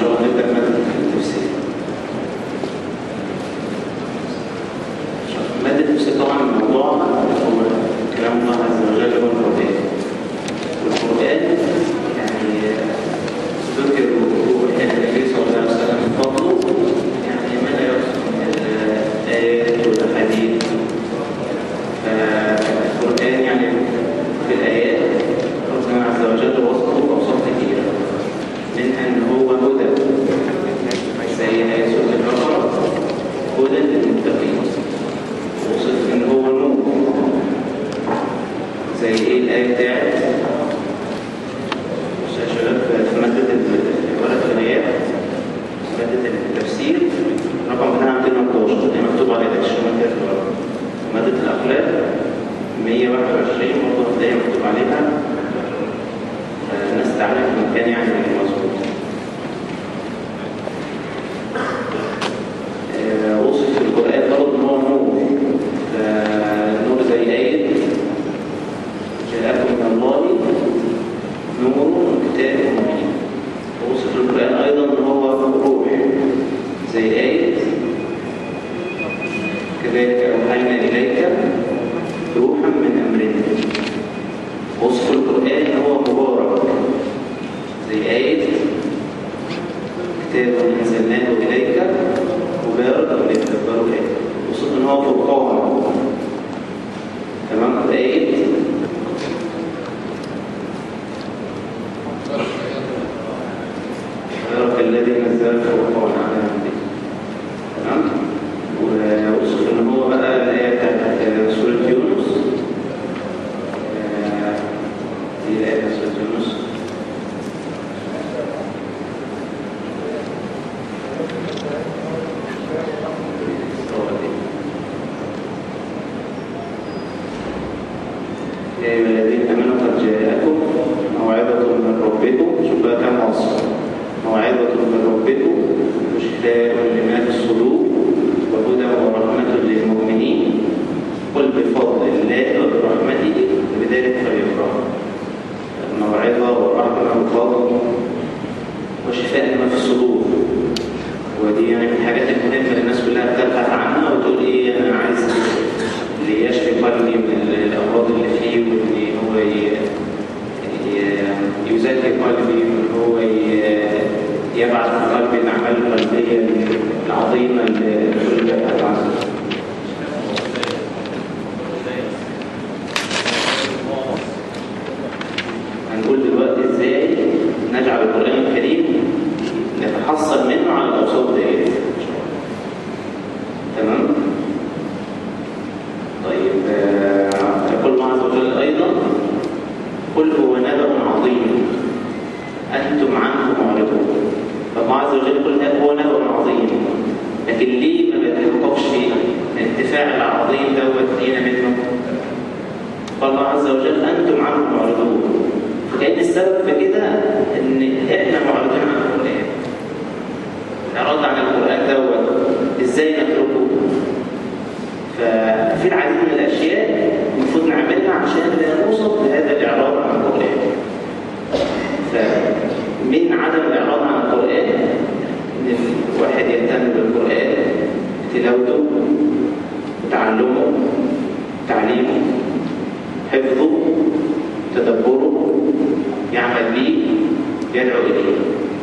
شاء الله نبدأ مادة التفسير مادة التفسير طبعا الموضوع هو كلام الله عز وجل هو القرآن والقرآن يعني ذكر روح النبي صلى الله عليه وسلم من فضله يعني ما لا يحصى من الآيات والأحاديث فالقرآن يعني في الآيات ربنا عز وجل وصفه بأوصاف كثيرة منها ان هو هدى زي آية سورة البقرة هدى للمتقين وصف ان هو نور زي ايه الآية بتاعت بصوا يا شباب في مادة ورقة الغياب مادة التفسير رقم بتاعها 211 اللي مكتوب عليها ده الشمال كده في الورقة مادة الأخلاق 121 برضه هتلاقيها مكتوب عليها الناس تعرف المكان يعني مظبوط آه، وصف في القرآن برضه ان هو نور فالنور زي آية جاءكم من الله نور وكتاب مبين ووصف في القرآن أيضا ان هو روح زي آية كذلك أوحينا إليك روحا من أمرنا وصف القرآن هو مبارك زي آية كتاب أنزلناه إليك مبارك لتدبروا آية وصف إن هو فرقان تمام آية تبارك الذي نزل الفرقان على عبده تمام ووصف إن هو بقى الآية بتاعت سورة يونس دي الآية بتاعت سورة يونس يا أيها الذين آمنوا قد جاءكم موعظة من ربكم شوف بقى كام وصف موعظة من ربكم وشفاء لما في الصدور وهدى ورحمة للمؤمنين قل بفضل الله وبرحمته بذلك فليفرحوا الموعظة والرحمة والفضل وشفاء لما في الصدور ودي يعني من الحاجات المهمة اللي الناس كلها بتبحث عنها وتقول ايه انا عايز اللي يشفي قلبي من الامراض اللي فيه واللي هو ي- ي- يزكي قلبي وان هو ي- يبعث في قلبي الاعمال القلبيه العظيمه اللي كل بيبحث عنها هنقول دلوقتي ازاي نجعل القرآن الكريم نتحصل منه على الأوصاف ديت تمام؟ طيب آه، يقول الله عز وجل أيضا قل هو نبأ عظيم أنتم عنه معرضون فالله عز وجل يقول هو نبأ عظيم لكن ليه ما بيتحققش الانتفاع العظيم دوت فينا منه؟ قال الله عز وجل أنتم عنه معرضون فكأن السبب في كده إن إحنا معرضين عن القرآن الإعراض عن القرآن دوت إزاي نتركه ففي العديد من الأشياء المفروض نعملها عشان لا نوصل لهذا الإعراض عن القرآن فمن عدم الإعراض عن القرآن إن الواحد يهتم بالقرآن تلاوته تعلمه تعليمه حفظه تدبره يعمل به يدعو إليه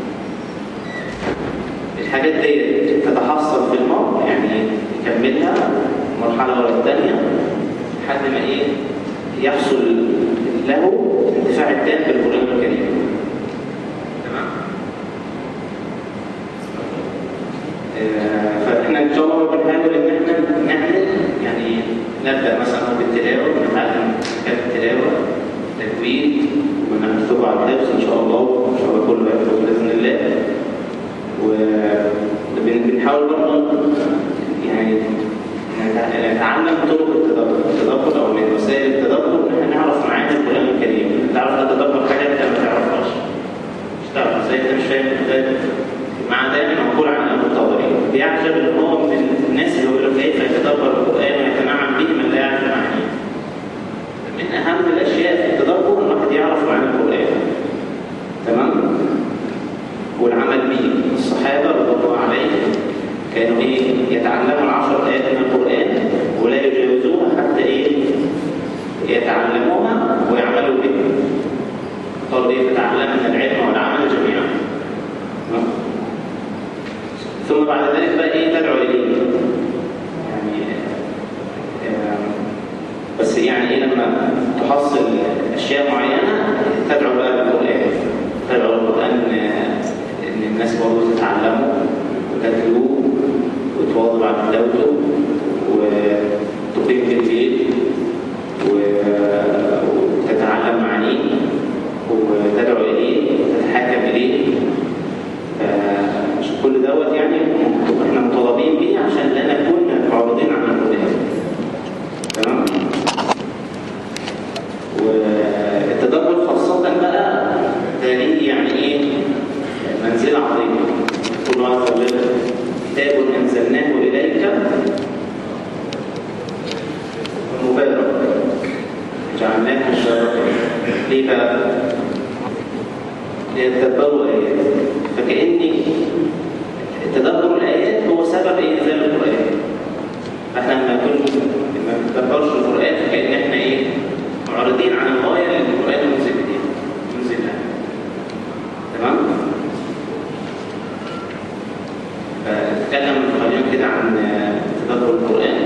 الحاجات دي تتحصل في المرء يعني يكملها مرحلة ورا الثانية لحد ما إيه يحصل له انتفاع التام بالقرآن الكريم تمام آه، فاحنا ان شاء الله بنحاول ان احنا نعمل يعني نبدا مثلا بالتلاوه نتعلم كتاب التلاوه تجويد ونكتبه على الحفظ ان شاء الله ان شاء الله كله يحفظ باذن الله وبنحاول برضه يعني نتع- نتعلم طرق التدبر التدبر او من وسائل التدبر ان احنا نعرف معاني القران الكريم تعرف تتدبر حاجه انت ما تعرفهاش مش تعرف ازاي انت مش فاهم الكتاب مع ذلك مقول عن ابو الطبري بيعجب ان هو من الناس اللي بيقولوا كيف يتدبر القران ويتنعم به من لا يعرف معانيه من اهم الاشياء في التدبر ان الواحد يعرف معنى القران تمام والعمل به كانوا ايه يتعلموا العشر ايات من القران ولا يجاوزوها حتى ايه يتعلموها ويعملوا بها قالوا ايه فتعلمنا العلم والعمل جميعا ثم بعد ذلك بقى ايه تدعو اليه يعني آه، بس يعني ايه لما تحصل اشياء معينه تدعو بقى بالقران تدعو القران آه، ان الناس برضه تتعلمه وتتلوه وتواظب على تلاوته وتقيم في البيت و- وتتعلم معانيه وتدعو اليه وتتحكم اليه فعشان كل دوت يعني احنا مطالبين بيه عشان لا نكون معرضين عن القران تمام والتدبر خاصة بقى ده ليه يعني ايه منزلة عظيمة كل عز وجل كتاب أنزلناه إليك مبارك جعلناه مباركا ليه بقى؟ ليتدبروا آيات فكأن تدبر الآيات هو سبب إنزال القرآن فاحنا لما نكون ما نتدبرش القرآن فكأن احنا ايه؟ معرضين عن الغاية اللي القرآن منزل بيها منزل لها تمام؟ فنتكلم قليلا كده عن تدبر القرآن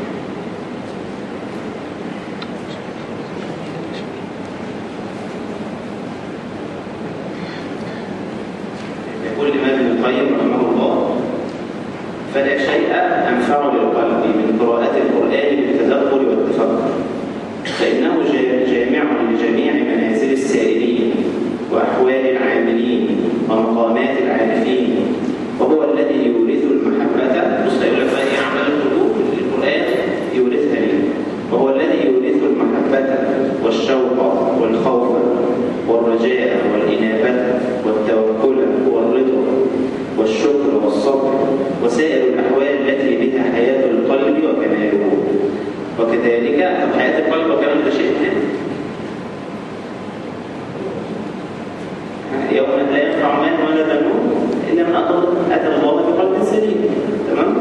يقول الإمام ابن القيم رحمه الله فلا شيء أنفع للقلب من قراءة القرآن بالتدبر والتفكر فإنه جا- جامع لجميع منازل السائلين وأحوال العاملين ومقامات العارفين وهو الذي يورث المحبة بص يقول لك بقى إيه أعمال القلوب القرآن يورثها ليه وهو الذي يورث المحبة والشوق والخوف والرجاء والإنابة والتوكل والرضا والشكر والصبر وسائر الأحوال التي بها حياة القلب وكماله وكذلك طب حياة القلب وكماله ده شيء مهم يوم لا ينفع مال ولا بنون إلا من أتى أتى الله بقلب سليم تمام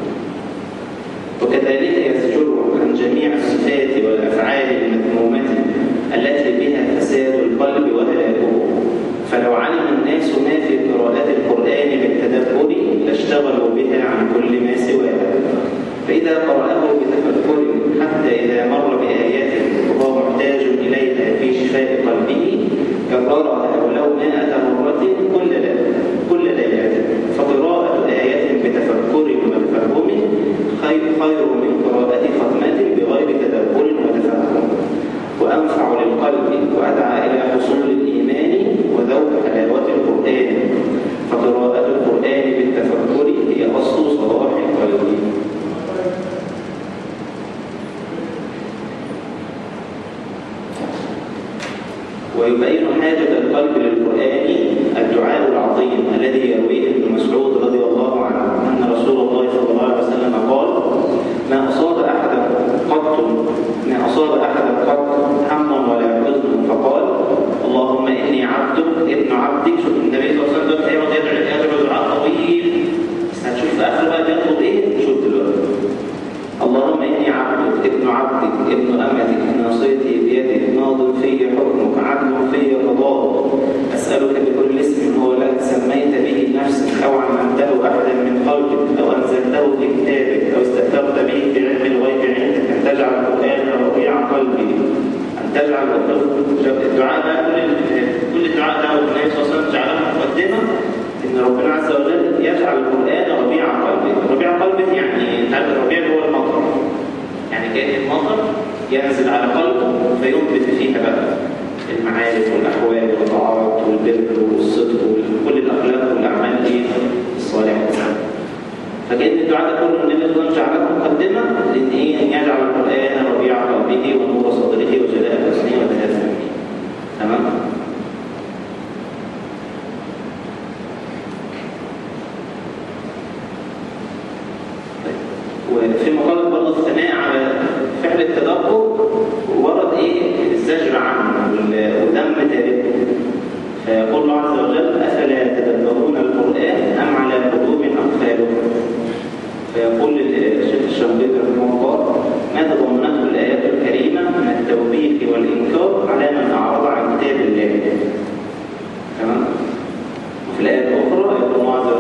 وكذلك يزجر عن جميع الصفات والأفعال المذمومة التي بها فساد القلب وهلاكه فلو علم الناس ما في قراءة القرآن بالتدبر لاشتغلوا بها عن كل ما سواها فإذا قرأه بتفكر حتى إذا مر بآيات وهو محتاج إليها في شفاء قلبه كررها ولو مائة مرة كل ليلة كل ليلة فقراءة آيات بتفكر وتفهم خير خير من قراءة ختمة بغير تدبر وتفهم وأنفع للقلب وأدعى إلى حصول الإيمان وذوق حلاوة القرآن فقراءة القرآن بالتفكر هي أصل صلاح القلب ويبين حاجة القلب للقرآن الدعاء العظيم الذي يرويه ابن مسعود رضي الله عنه أن رسول الله صلى الله عليه وسلم قال ما أصاب أحدا قط ما أصاب أحدا قط هم ولا حزن فقال اللهم إني عبدك ابن عبدك شوف النبي صلى الله عليه وسلم دايما يدعو يدعو دعاء طويل بس هتشوف في آخر بقى بيطلب إيه شوف دلوقتي اللهم إني عبدك ابن عبدك ابن أمتك ناصيتي بيدك ماض في حكمك عدل في قضاءك أسألك بكل اسم هو لك سميت به نفسك أو علمته أحدا من خلقك أو أنزلته في كتابك أو استأثرت به في علم الغيب عندك أن تجعل القرآن ربيع قلبي أن تجعل الدعاء ده كل كل الدعاء ده النبي صلى الله عليه وسلم جعله مقدمة إن ربنا عز وجل يجعل القرآن ربيع قلبك ربيع قلبك يعني أنت عارف الربيع اللي هو المطر يعني كأن المطر ينزل على قلبه فينبت فيها بقى المعارف والأحوال والطاعات والبر والصدق وكل الأخلاق والأعمال إيه الصالحة فكأن الدعاء ده كله النبي صلى الله عليه وسلم جعله مقدمة لأن إيه أن يجعل القرآن ربيع قلبه ونور صدره وجلاء حسنه وذهاب همه تمام؟ وفي مقالة برضه الثناء على فعل التدبر ورد ايه الزجر عنه وذم تاركه فيقول الله عز وجل افلا يتدبرون القران ام على قلوب اقفالها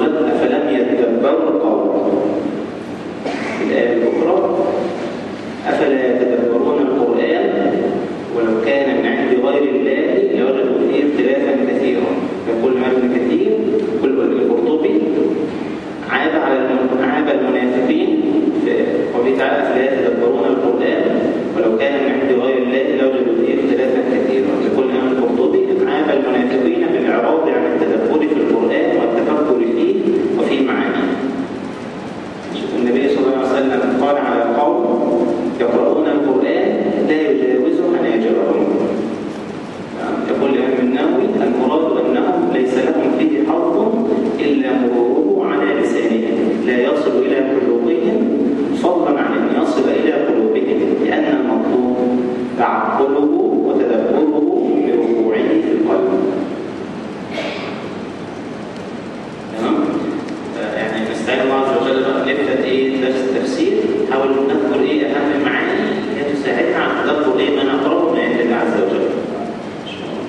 وجل أفلم يتدبروا القول في الآية الأخرى أفلا يتدبرون القرآن ولو كان من عند غير الله لوجدوا فيه اختلافا كثيرا يقول الإمام ابن كثير يقول القرطبي عاب على الم- عاب المنافقين في قوله تعالى أفلا يتدبرون القرآن ولو كان من عند غير الله لوجدوا فيه اختلافا كثيرا يقول الإمام القرطبي عاب المنافقين بالإعراض عن التدبر في القرآن والتفكر فيه وفي معانيه شوف النبي صلى الله عليه وسلم قال على قوم يقرؤون القرآن لا يجاوز حناجرهم يقول الإمام النووي المراد أنهم ليس لهم فيه حظ إلا مروره على لسانهم لا يصل إلى قلوبهم فضلا عن أن يصل إلى قلوبهم لأن المطلوب تعقله وتدبره بركوعه في القلب تمام آه، يعني نستعين الله عز وجل بقى نبدا ايه درس التفسير نحاول نذكر ايه اهم المعاني هي تساعدنا على تدبر ايه ما نقراه من عند الله عز وجل إن شاء الله.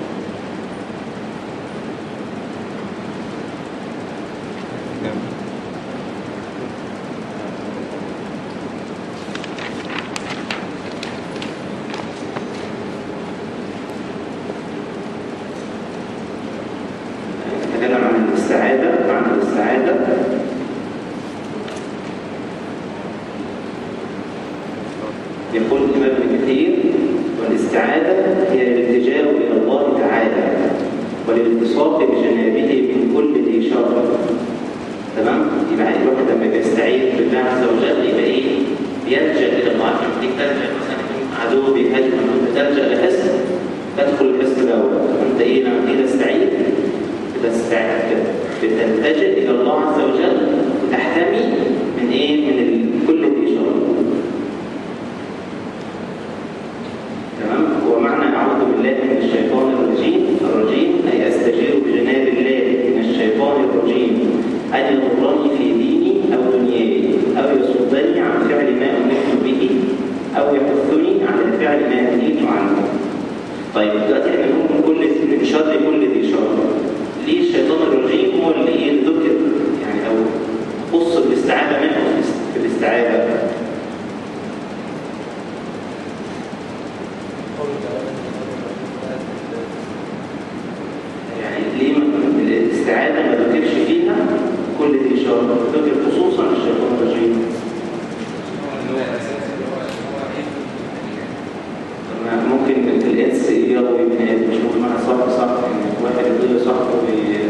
نتكلم عن الاستعاذة معنى الاستعاذة يقول الإمام ابن كثير والاستعاذة هي الالتجاء إلى الله تعالى والالتصاق بجنابه من كل ذي شر تمام؟ يبقى الواحد لما بيستعيذ بالله عز وجل يبقى إيه؟ بيلجأ إلى الله لما تيجي تلجأ مثلا عدو بيهاجم وأنت تلجأ لحس تدخل الحس الأول أنت إيه لما تيجي تستعيذ بتستعد بتلتجئ الى الله عز وجل وتحتمي من ايه من ال- كل ذي شر تمام ومعنى اعوذ بالله من الشيطان الرجيم الرجيم اي استجير بجناب الله من الشيطان الرجيم ان يضرني في ديني او دنياي او يصدني عن فعل ما امرت به او يحثني على فعل ما نهيت عنه طيب دلوقتي احنا ممكن كل من شر كل ذي شر ليه الشيطان الرجيم هو اللي ايه اللي ذكر يعني او خص بالاستعاذه منه في الاست- في الاستعاذه يعني ليه ما- الاستعاذه ما ذكرش فيها كل ذي شر ذكر خصوصا الشيطان الرجيم ما- ممكن الانس يروي من آدم، مش ممكن واحد صاحبه صح يعني واحد يقول لصاحبه بي-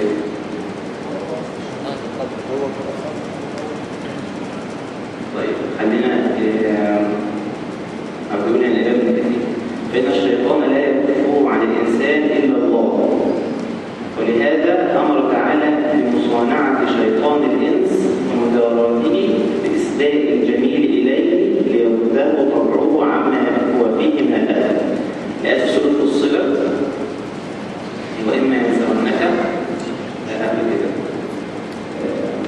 طيب خلينا آه، أقول أن الإمام ابن كثير فإن الشيطان لا يكف عن الإنسان إلا الله ولهذا أمر تعالى بمصانعة شيطان الإنس ومداراته بإسداء الجميل إليه ليرده طبعه عما هو فيه من الأذى الآية في سورة الصلة وإما ينزغنك لا قبل كده آه،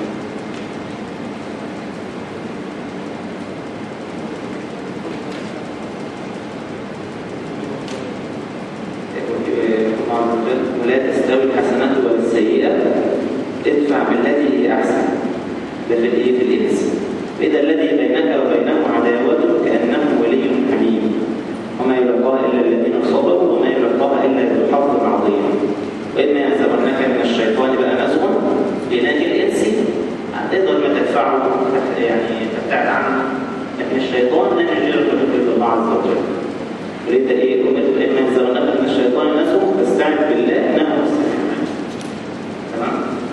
ولا تستوي الحسنات ولا السيئة ادفع بالتي هي أحسن ده في الإيه في الإنس فإذا الذي بينك وبينه عداوة كأنه ولي حميم وما يلقاها إلا الذين صبروا وما يلقاها إلا ذو حظ عظيم وإما ينزغنك من الشيطان بقى نزغ بنادي الإنس تقدر ما تدفعه يعني تبتعد عنه لكن الشيطان لا يجري إلا الله عز وجل ولذا ايه امرت اما ينزغنك من الشيطان نزغ فاستعذ بالله انه هو السميع العليم. تمام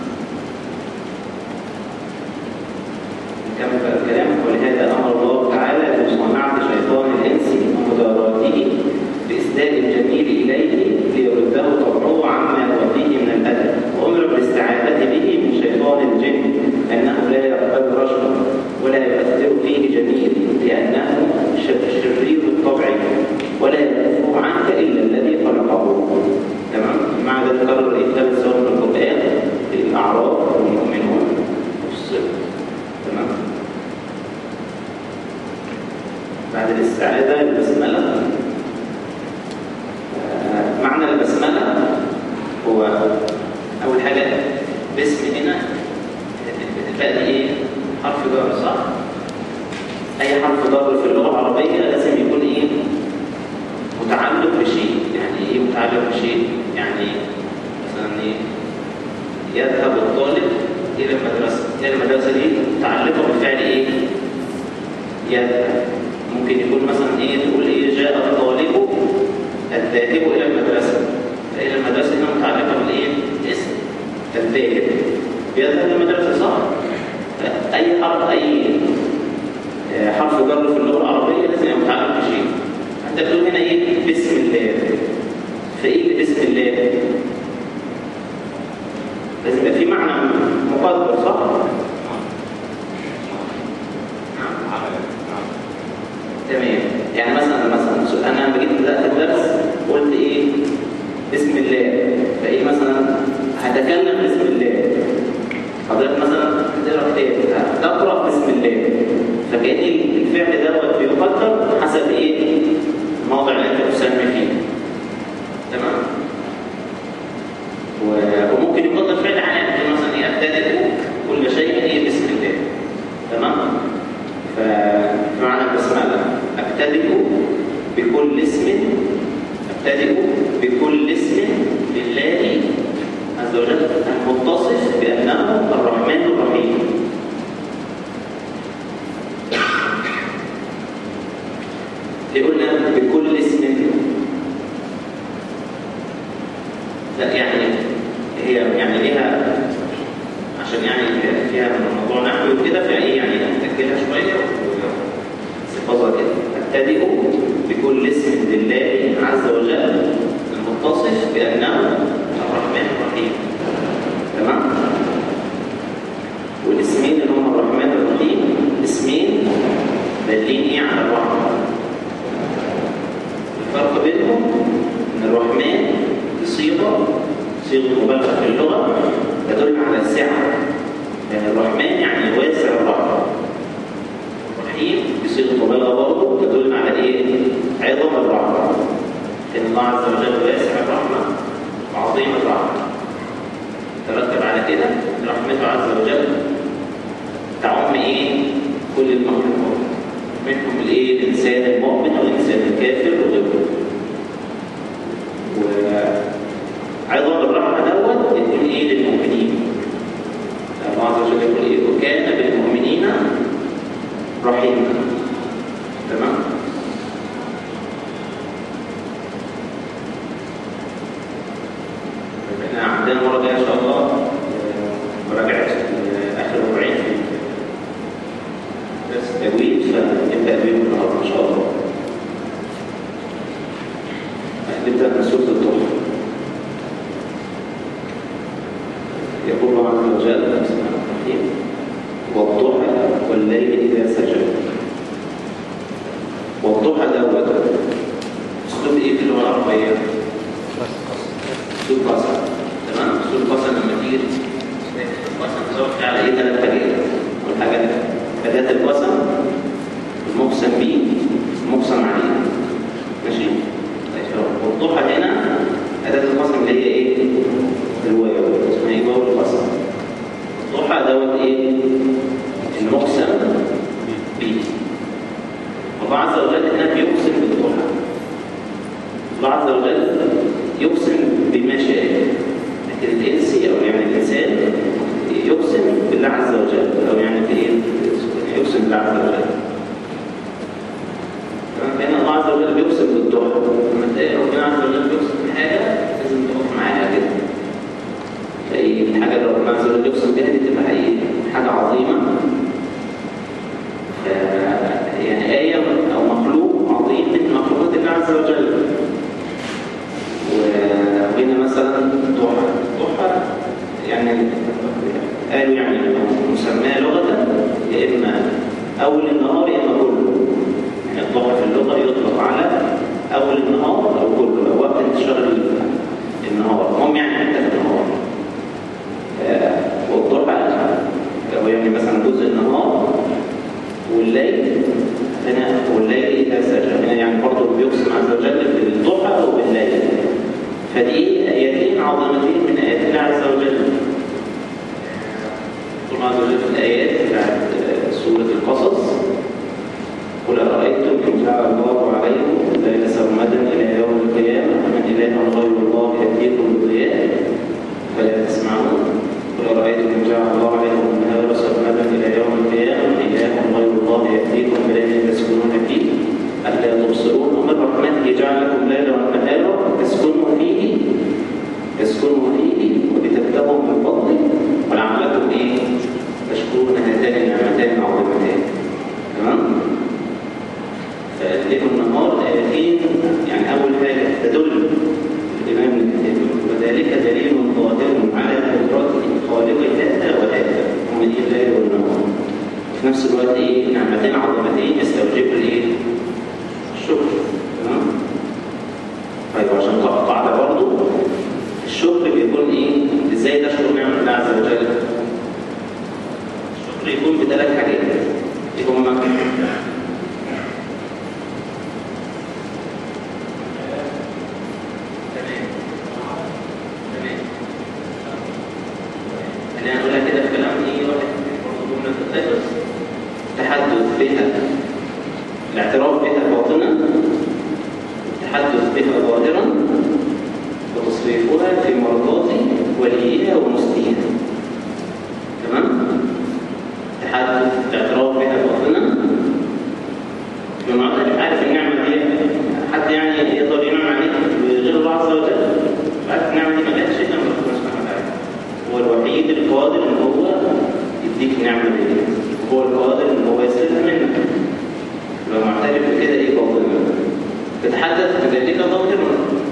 نكمل بقى الكلام ولهذا امر الله تعالى بمصانعه شيطان الانس ومداراته باسداء الجميل اليه ليرده طبعه عما هو فيه العربية لازم يكون إيه؟ متعلق بشيء يعني إيه متعلق بشيء؟ يعني مثلا إيه؟ يذهب الطالب إلى المدرسة إلى المدرسة دي متعلقة بالفعل إيه؟ يذهب ممكن يكون مثلا إيه تقول إيه جاء الطالب الذاهب إلى المدرسة فإلى المدرسة هنا متعلقة بالإيه؟ اسم الذاهب بيذهب المدرسة صح؟ أي حرف أي حرف جر في اللغة العربية لازم يبقى متعلق بشيء أنت بتقول هنا إيه؟ بسم الله فإيه اللي بسم الله؟ لازم يبقى في معنى مقدر صح؟ تمام يعني مثلا مثلا انا لما جيت بدات الدرس قلت ايه بسم الله فايه مثلا هتكلم بسم الله حضرتك مثلا هتقرا كتاب هتقرا بسم الله فكأن الفعل دوت بيقدر حسب ايه الموضع اللي انت تسمي فيه تمام وممكن يقدر فعل عام مثلا ايه ابتدئ كل شيء ايه بسم الله تمام فمعنى البسمله ابتدئ بكل اسم ابتدئ بكل اسم لله عز وجل المتصف بانه الرحمن الرحيم قلنا بكل اسم لا يعني هي يعني ليها عشان يعني فيها موضوع نحوي وكده فايه يعني نتاكلها شويه صفاتها كده ابتدئ بكل اسم لله عز وجل المتصف بانه الرحمن الرحيم تمام والاسمين اللي هم الرحمن الرحيم اسمين دالين ايه على الرحمه الفرق بينهم ان الرحمن دي صيغه صيغه مبالغه في اللغه تدل على السعه يعني الرحمن يعني واسع الرحمه الرحيم دي صيغه مبالغه برضه تدل على ايه؟ عظم الرحمه ان الله عز وجل واسع الرحمه وعظيم الرحمه ترتب على كده ان رحمته عز وجل تعم ايه؟ كل المخلوقات منهم الايه؟ الانسان المؤمن والانسان الكافر وغيره وعظم الرحمه دوت يكون ايه للمؤمنين الله عز وجل يقول ايه وكان بالمؤمنين رحيما تمام احنا عندنا المره الجايه ان شاء الله مراجعه اخر ربعين في درس التجويد فنبدا بيهم النهارده ان شاء الله نبدا من سوره الضحى يقول الله عز وجل بسم الله الرحمن الرحيم والضحى والليل اذا سجد والضحى دوت اسلوب ايه في اللغه العربيه؟ اسلوب قسم تمام اسلوب قسم لما تيجي القسم تزود على ايه ثلاث حاجات اول حاجه اداه القسم المقسم به المقسم عليه ماشي طيب والضحى هنا اداه القسم اللي هي ايه؟ الواو اسمها ايه واو القسم الضحى دوت ايه؟ المقسم به الله عز وجل هنا بيقسم بالضحى الله عز وجل يقسم بما شاء لكن الانسي او يعني الانسان يقسم بالله عز وجل او يعني في ايه يقسم بالله عز وجل هنا الله عز وجل بيقسم بالضحى لما تلاقي ربنا عز وجل بيقسم بحاجه لازم تقف معاها كده فايه الحاجه اللي ربنا عز وجل يقسم بها دي تبقى ايه حاجه عظيمه يعني آية أو مخلوق عظيم من مخلوقات الله عز وجل وهنا مثلا ضحى ضحى يعني قالوا يعني مسماه لغة يا إما أول النهار يا إما كله يعني الضحى في اللغة يطلق على أول النهار أو كله أو وقت انتشار النهار المهم يعني حتى في النهار والضحى هو يعني مثلا جزء النهار والليل هنا والليل إذا سجى هنا يعني برضه بيقسم عز وجل بالضحى وبالليل فدي آيتين عظيمتين من آيات الله عز وجل الله عز وجل في الآيات بتاعت سورة القصص قل أرأيتم إن جعل جعل الله عليكم الليل سرمدا إلى يوم القيامة من إله غير الله يأتيكم بضياء فلا تسمعون قل أرأيتم إن جعل الله عليكم النهار سرمدا إلى يوم القيامة من إله غير الله يأتيكم بليل تسكنون فيه أفلا تبصرون ومن رحمته جعل لكم ليلا ونهارا تسكنوا فيه تسكنوا فيه وبتبتغوا من فضله ولعلكم إيه تشكرون هاتان النعمتان العظيمتان تمام؟ فليل النهار آيتين يعني أول حاجة تدل الإمام ابن كثير وذلك دليل ظاهر على قدرة خالق هذا وهذا ومن الليل والنهار في نفس الوقت إيه نعمتين عظيمتين يستوجب الإيه؟ الشكر تمام؟ طيب عشان تقع قاعدة برضه الشكر بيكون إيه؟ إزاي تشكر نعمة الله عز وجل؟ الشكر يكون بثلاث حاجات إيه هما؟ خلينا نقولها كده في كلام ايه واحد برضه جمله تتلبس التحدث بها الاعتراف بها باطنا التحدث بها ظاهرا وتصريفها في مرضات وليها ومسلمها تمام التحدث الاعتراف بها باطنا بمعنى عارف النعمه دي حد يعني يقدر ينعم عليك بغير الله عز وجل عارف النعمه دي ما لهاش شيء من ربنا سبحانه وتعالى هو الوحيد القادر ان هو يديك نعمه دي هو القادر ان هو يسلبها منك لو معترف بكده ايه باطنا تتحدث بذلك ظاهرا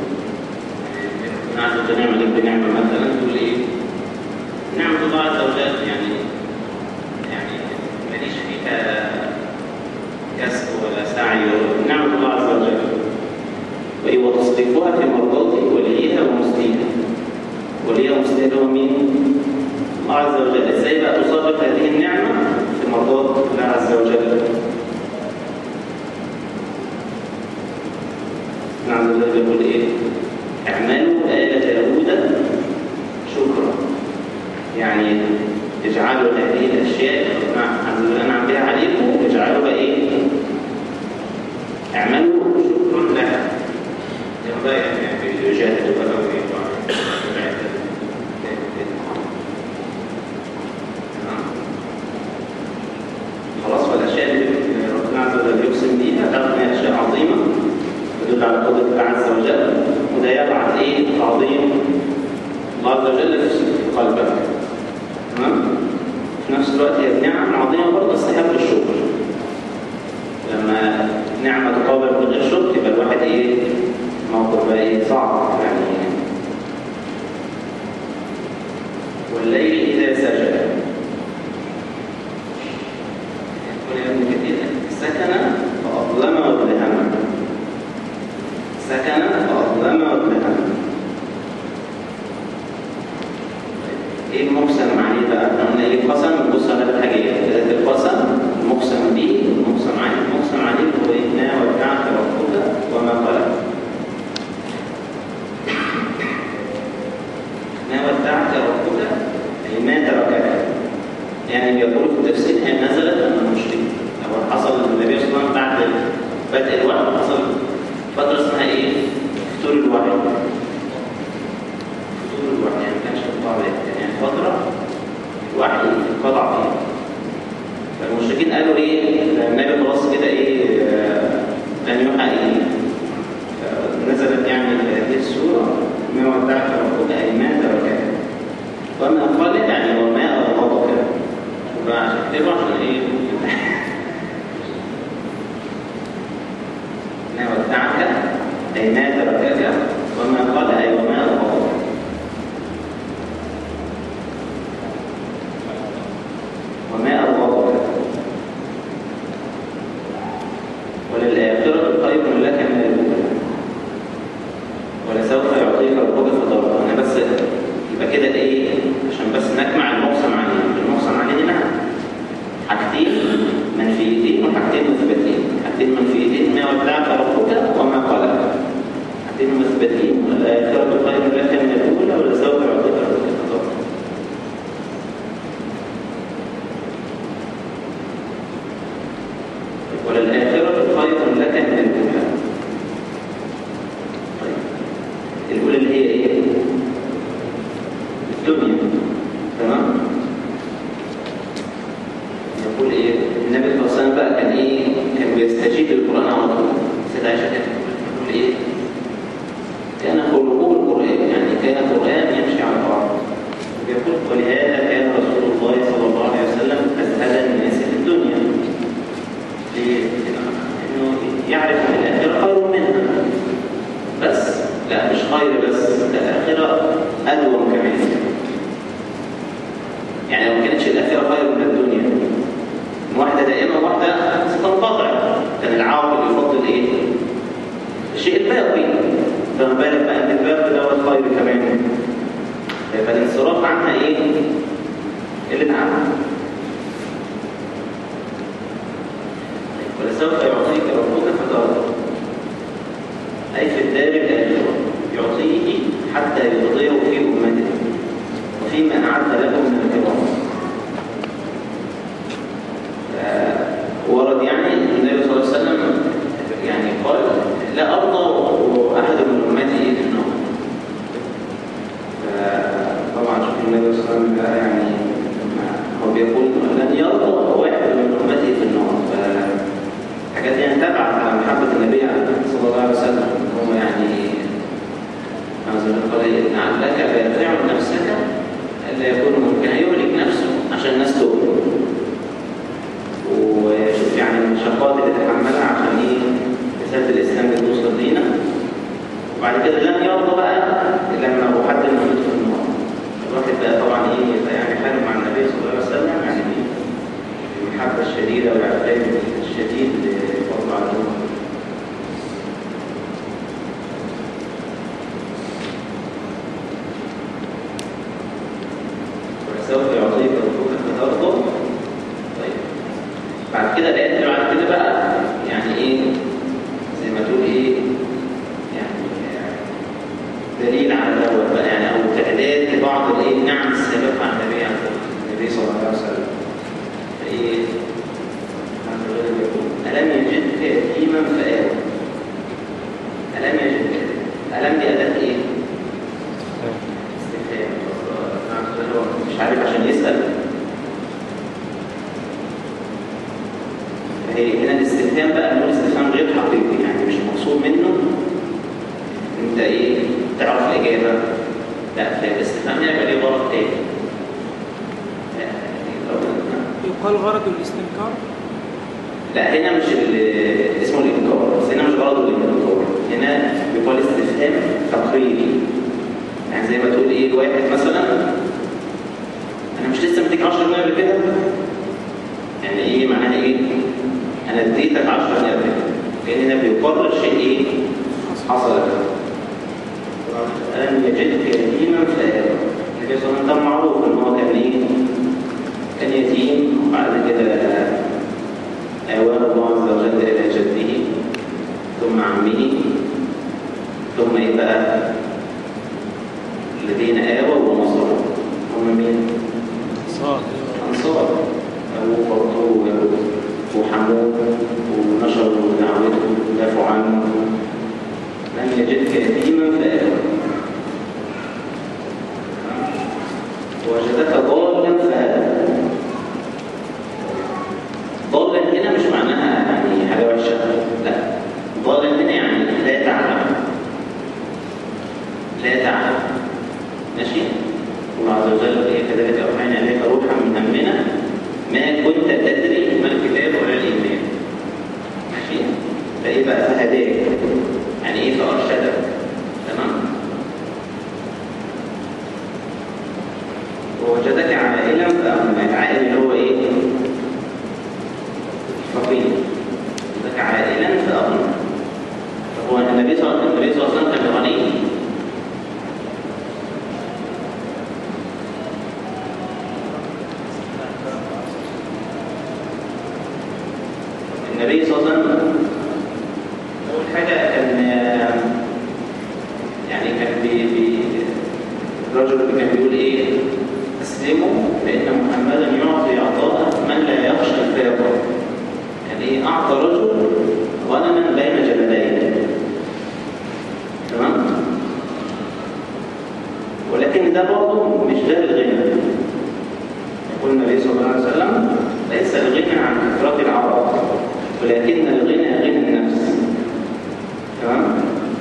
عز وجل نعمه لك بنعمه مثلا تقول ايه نعمه الله عز وجل يعني يعني ماليش فيها كسب ولا سعي نعمه الله عز وجل وايه وتصريفها في مرضات وليها ومسلمها وليها ومسلمها هو مين؟ الله عز وجل ازاي بقى تصرف هذه النعمه في مرضات الله عز وجل نعم الله بيقول ايه اعملوا آل داود شكرا يعني اجعلوا هذه الاشياء اللي انا عم بها عليكم اجعلوها ايه اعملوا شكرا لها ينبغي ان يجاهدوا بها خلاص والاشياء اللي ربنا عز وجل يقسم بيها تعرف انها اشياء عظيمه تدل على قدره الله عز وجل وده يبعث ايه تعظيم الله عز وجل في قلبك تمام في نفس الوقت هي نعم عظيمه برضه تستحق الشكر لما نعمه تقابل بغير شكر يبقى الواحد ايه موقف بقى ايه صعب يعني والليل اذا سجد يقول يا ابن كثير سكن فاظلم وابلهم سكن فاظلم وابلهم ايه المقسم عليه بقى؟ احنا قلنا ايه القسم نبص على الحاجات ذات القسم المقسم به المقسم عليه المقسم عليه هو ايه ما ودعك ربك وما قلق ما ودعك ربك اي ما تركك يعني بيقول في التفسير هي نزلت من المشرك او حصل النبي صلى الله عليه وسلم بعد بدء الوحي حصل فتره اسمها ايه؟ فتور الوحي فتور الوحي يعني ما كانش انقطاع يعني فتره الوحي انقطع فيها فالمشركين قالوا ايه النبي خلاص كده ايه لن يوحى ايه نزلت يعني هذه السوره ما ودعك ربك اي ما تركك وما قال يعني وما أغضبك بقى عشان كده عشان ايه ما ودعك اي ما تركك وما قال اي وما أغضبك وما أغضبك وللآخرة خير لك من الأولى ولسوف يعطيك ربك فترضى انا بس يبقى كده ايه عشان بس نجمع المقسم عليه المقسم عليه هنا حاجتين منفيتين وحاجتين مثبتين حاجتين منفيتين ما ودعك ربك وما قلق الشيء الباقي فما بالك بقى ان الباقي دوت خير كمان يبقى الانصراف عنها ايه؟ قلة عمل ولسوف يعطيك ربك فترضى أي في الدار الآخرة يعطيه حتى يرضيه في أمته وفيما أعد له من الكرام ورد يعني النبي صلى الله عليه وسلم يعني قال لا أرضى أحد من أمتي في النار طبعا شوف النبي صلى الله عليه وسلم يعني هو بيقول لن يرضى واحد من أمتي في النار حاجات يعني تبعت على محبة النبي صلى الله عليه وسلم هو يعني زي ما قال لعلك باخع نفسك الا يكون ممكن يهلك نفسه عشان الناس تؤمن وشوف يعني المشقات اللي تحملها عشان ايه رساله الاسلام توصل لينا وبعد كده لن يرضى بقى الا لما هو حد من في النار الواحد بقى طبعا ايه يبقى يعني حاله مع النبي صلى الله عليه وسلم يعني المحبه الشديده والاعلام الشديد لفضل على الامه سوف يعطيك ربك فترضى طيب بعد كده الايات اللي بعد كده بقى يعني ايه زي ما تقول ايه يعني دليل على دوت بقى يعني او تعداد لبعض الايه النعم السابقه عن النبي عن النبي صلى الله عليه وسلم فايه ألم يجدك يتيما فآوى ألم يجدك ألم دي أداة إيه؟ استفهام مش عارف عشان يسأل هي هنا الاستفهام بقى نقول استفهام غير حقيقي يعني مش مقصود منه انت ايه تعرف الاجابه لا فالاستفهام هنا يبقى ليه غرض تاني يقال غرض الاستنكار لا هنا مش اسمه الانكار بس هنا مش غرضه الانكار هنا يقال استفهام تقريري يعني زي ما تقول ايه واحد مثلا انا مش لسه مديك 10 جنيه قبل كده يعني ايه معناها ايه انا اديتك 10 جنيه قبل كده لان هنا بيقرر شيء ايه حصل لك ألم يجدك يتيما فآوى النبي صلى الله عليه وسلم معروف ان هو كان ايه كان يتيم وبعد كده آواه الله عز وجل إلى جده ثم عمه ثم إيه بقى الذين آووا ونصروا هم مين؟ صاد أنصار أبو برضو وحموه ونشروا دعوته ودافعوا عنه لم يجدك يتيما فآوى وجدك ضالا فهدى ضالا هنا مش معناها يعني حاجة وحشة لا ضالا هنا يعني لا تعلم لا تعلم ماشي الله عز وجل هي كذلك أوحينا إليك روحا من أمرنا ما كنت تدري ما الكتاب ولا الإيمان ماشي فإيه بقى فهداك يعني إيه فأرشدك تمام ووجدك عائلا فأغنى عائل اللي هو إيه فقير وجدك عائلا فأغنى فهو النبي صلى الله عليه وسلم كان غني النبي صلى الله عليه وسلم أول حاجة كان يعني كان بي بي الرجل اللي كان بيقول إيه أسلموا فإن محمدا يعطي عطاء من لا يخشى الفاقة يعني إيه أعطى رجل غنما بين جبلين تمام ولكن ده برضه مش ده الغنى يقول النبي صلى الله عليه وسلم ليس الغنى عن كثرة العطاء ولكن الغنى غنى النفس تمام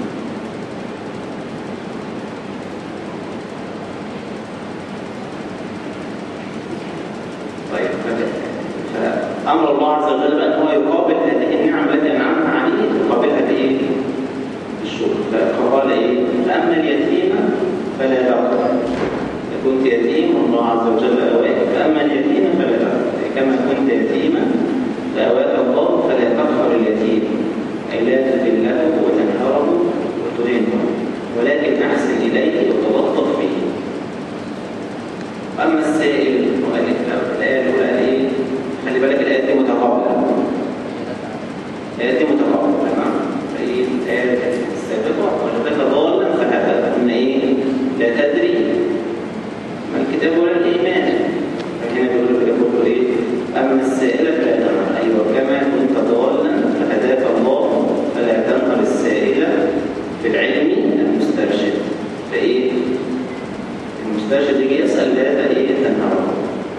طيب فأمر الله عز وجل بأن هو يقابل هذه النعم التي أنعمها عليه يقابلها بإيه؟ بالشكر فقال إيه؟ فأما اليتيم فلا تقهر كنت يتيم والله عز وجل أواك فأما اليتيم فلا تقهر كما كنت يتيما فأواك الله فلا تقهر اليتيم أي لا تذله وتنهره السائل وقال لك لا الآية الأولى قال إيه خلي بالك الآيات دي متقابلة الآيات دي متقابلة تمام فإيه الآية السابقة ولدك ضالا فهدى قلنا إيه لا تدري ما الكتاب ولا الإيمان فهنا بيقول لك يقول إيه أما السائل فلا تنهر أيوة كما كنت ضالا فهداك الله فلا تنهر السائل في العلم المسترشد فإيه المسترشد يجي يسأل هذا إيه تنهره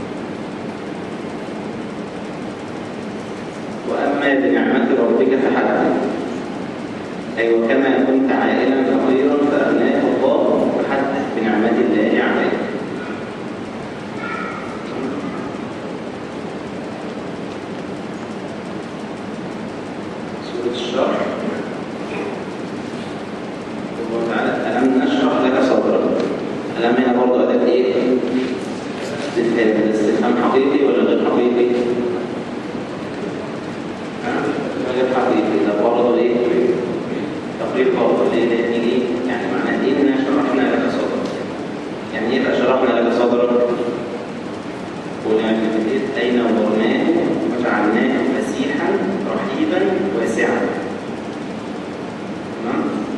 وأما بنعمة ربك فحدث أيوة كما كنت عائلا فخيرا فأغناك الله فحدث بنعمة الله عليك سورة الشرح الله تعالى ألم نشرح لك صدرك ألم هنا برضه أداة إيه؟ استفهام الاستفهام حقيقي ولا غير حقيقي؟ ها؟ غير حقيقي ده برضه إيه؟ تقرير برضه ليه؟ لأن إيه؟ يعني معناه إنا شرحنا لك صدرك يعني إيه بقى شرحنا لك صدرك؟ قلنا في البيت أين ورناه وجعلناه مسيحا رحيبا واسعا تمام؟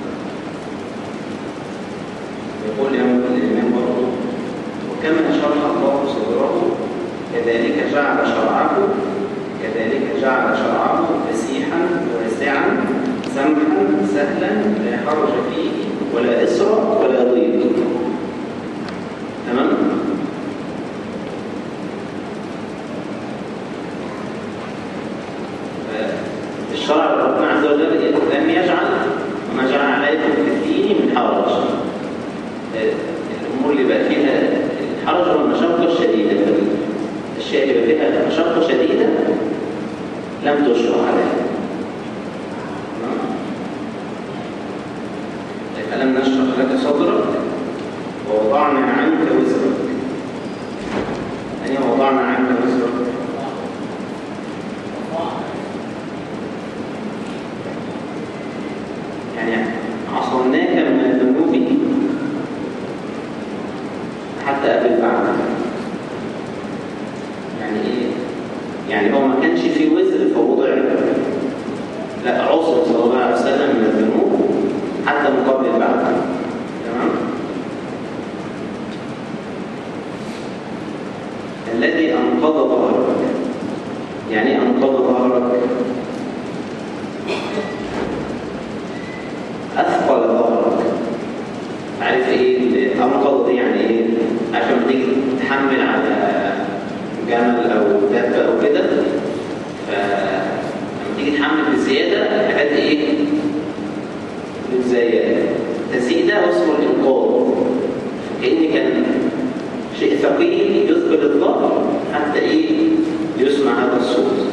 يقول يوم الإمام برضه وكما شرح الله صدره كذلك جعل شرعه كذلك جعل شرعه فسيحا واسعا سمحا سهلا لا حرج فيه ولا إسر ولا ضيق تمام؟ الشرع ربنا عز وجل لم يجعل وما جعل عليكم في الدين من حرج الامور اللي بقى فيها الحرج والمشقه الشديده الاشياء اللي بقى فيها مشقه شديده لم تشرع عليها طيب الم نشرح لك صدرك ووضعنا عنك وزرك يعني وضعنا عنك وزرك يعني عصرناك من الذنوب حتى قبل بعد يعني ايه يعني هو ما كانش في وزر فوضع لا عصر صلى الله عليه وسلم من الذنوب حتى مقابل البعث تمام الذي انقض ظهرك يعني ايه انقض ظهرك اثقل ظهرك عارف ايه الانقض دي يعني ايه عشان تيجي تحمل على جمل او دابه او كده فلما تيجي تحمل بزياده حاجات ايه بتزيد تزيد ده اسمه الانقاض كأن كان شيء ثقيل يثقل الظهر حتى ايه يسمع هذا الصوت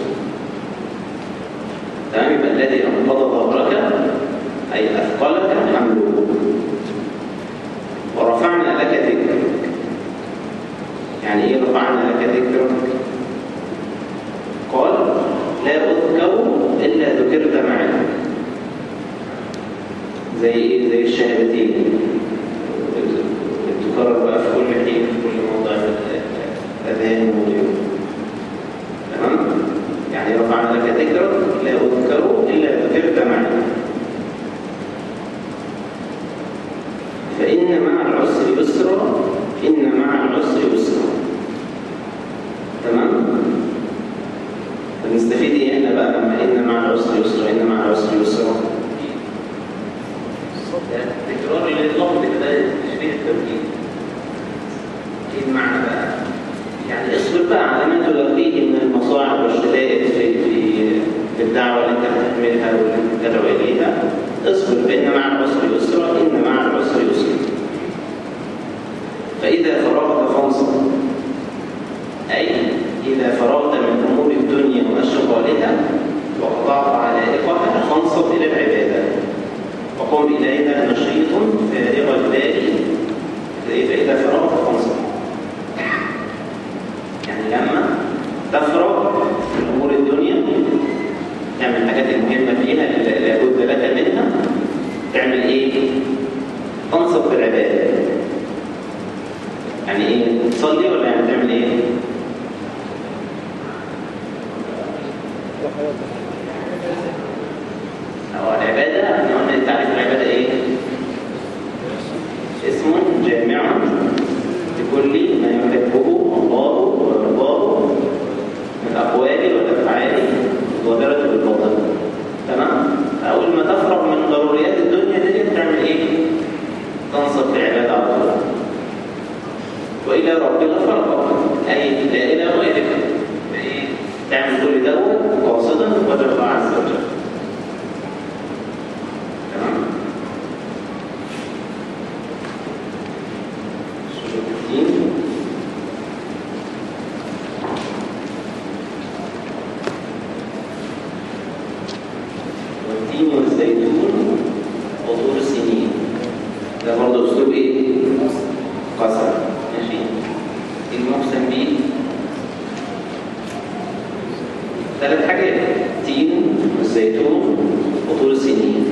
تمام يبقى الذي انقض ظهرك اي اثقلك حمله ورفعنا لك ذكرك يعني ايه رفعنا لك ذكرك قال لا اذكر الا ذكرت معي زي ايه زي الشهادتين تكرر بقى في كل حين في كل موضع الاذان واليوم تمام يعني رفعنا لك ذكرك لا اذكر الا ذكرت معي فإن مع العسر يسرا إن مع العسر يسرا تمام؟ فنستفيد إيه هنا بقى لما إن مع العسر يسرا إن مع العسر يسرا تكرار لللفظ كده تشبيه التوكيد ايه المعنى بقى؟ يعني اصبر بقى على ما تلاقيه من المصاعب والشدائد في في في الدعوه اللي انت هتعملها واللي انت تدعو اليها اصبر فان مع العسر يسرا ان مع العسر يسرا فاذا فرغت فانصب اي اذا فرغت من امور الدنيا واشغالها وقطعت علائقها فانصب الى العباده وقم اليها نشيط فارغ البال فاذا فرغت فانصب يعني لما تفرغ من امور الدنيا تعمل الحاجات المهمه فيها اللي لابد لك منها تعمل ايه؟ تنصب في العباده يعني ايه؟ تصلي ولا يعني هو العبادة احنا قلنا تعريف العبادة ايه؟ اسم جامع لكل ما يحبه الله ويرضاه من الأقوال والأفعال الظاهرة والباطنة تمام؟ أول ما تفرغ من ضروريات الدنيا دي تعمل ايه؟ تنصب في العبادة على طول وإلى ربك فارغب أي لا إلى غيرك فإيه؟ تعمل كل دوت قاصدا وجه الله عز وجل تمام سورة الدين والتين والزيتون وطور السنين ده برضه اسلوب ايه؟ قسم ماشي المقسم بيه ثلاث حاجات تين والزيتون وطور السنين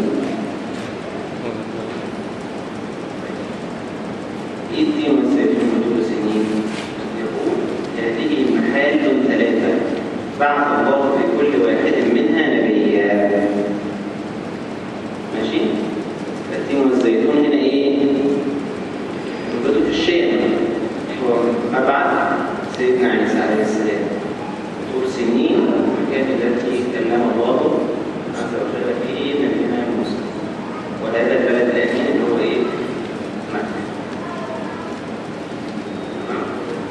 ايه التين والزيتون وطور السنين؟ يقول هذه محال ثلاثة بعث الله في كل واحد منها نبيا ماشي؟ التين والزيتون هنا ايه؟ موجودة في الشام هو مبعث سيدنا عيسى عليه السلام طول سنين المكان التي كلم الله عز وجل فيه نبينا موسى وهذا البلد الآمين اللي هو ايه؟ مكة تمام؟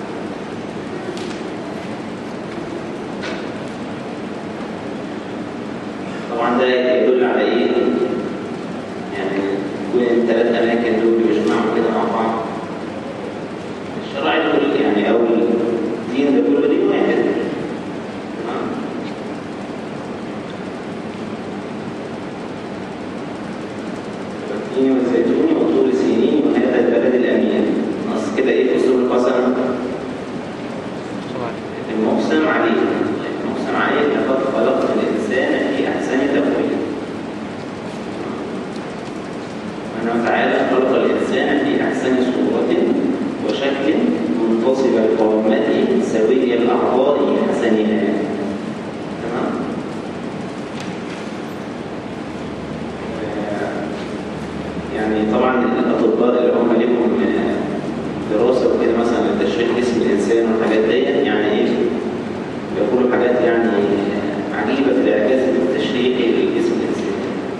طبعا ده يدل على ايه؟ يعني يكون الثلاث اماكن دول بيجمعوا كده مع بعض الشرع يقول يعني او الدين ده كله دين واحد تمام؟ والتين والزيتون وطول سينين وهذا البلد الامين نص كده ايه في اصول القسم المقسم عليه المقسم عليه لقد خلقت الانسان في احسن تقويم سبحانه وتعالى خلق الإنسان في أحسن صورة وشكل منتصب القوامات سوي الأعضاء حسنها تمام آه، يعني طبعا الأطباء اللي هم لهم آه، دراسة وكده مثلا لتشريح جسم الإنسان والحاجات دي يعني إيه بيقولوا حاجات يعني آه، عجيبة في الإعجاز التشريحي لجسم الإنسان